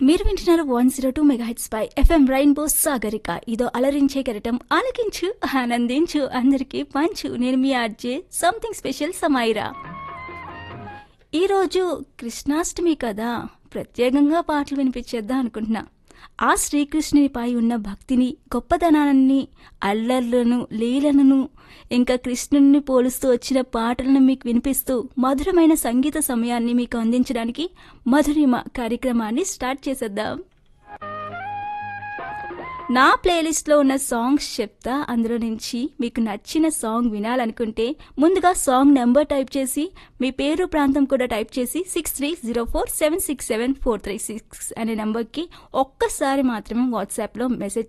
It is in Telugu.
మీరు వింటున్నారు వన్ జీరో టూ మెగాహిట్స్ పై ఎఫ్ఎం రైన్బో సాగరిక ఇదో అలరించే కెరటం ఆలకించు ఆనందించు అందరికీ పంచు నేను మీ ఆర్జే సంథింగ్ స్పెషల్ సమైరా ఈరోజు కృష్ణాష్టమి కదా ప్రత్యేకంగా పాటలు వినిపించేద్దాం అనుకుంటున్నా ఆ శ్రీకృష్ణునిపై ఉన్న భక్తిని గొప్పదనాన్ని అల్లర్లను లీలలను ఇంకా కృష్ణుని పోలుస్తూ వచ్చిన పాటలను మీకు వినిపిస్తూ మధురమైన సంగీత సమయాన్ని మీకు అందించడానికి మధురిమ కార్యక్రమాన్ని స్టార్ట్ చేసేద్దాం నా ప్లేలిస్ట్లో ఉన్న సాంగ్స్ చెప్తా అందులో నుంచి మీకు నచ్చిన సాంగ్ వినాలనుకుంటే ముందుగా సాంగ్ నెంబర్ టైప్ చేసి మీ పేరు ప్రాంతం కూడా టైప్ చేసి six three zero four seven six seven four three six అనే నెంబర్కి ఒక్కసారి మాత్రమే వాట్సాప్లో మెసేజ్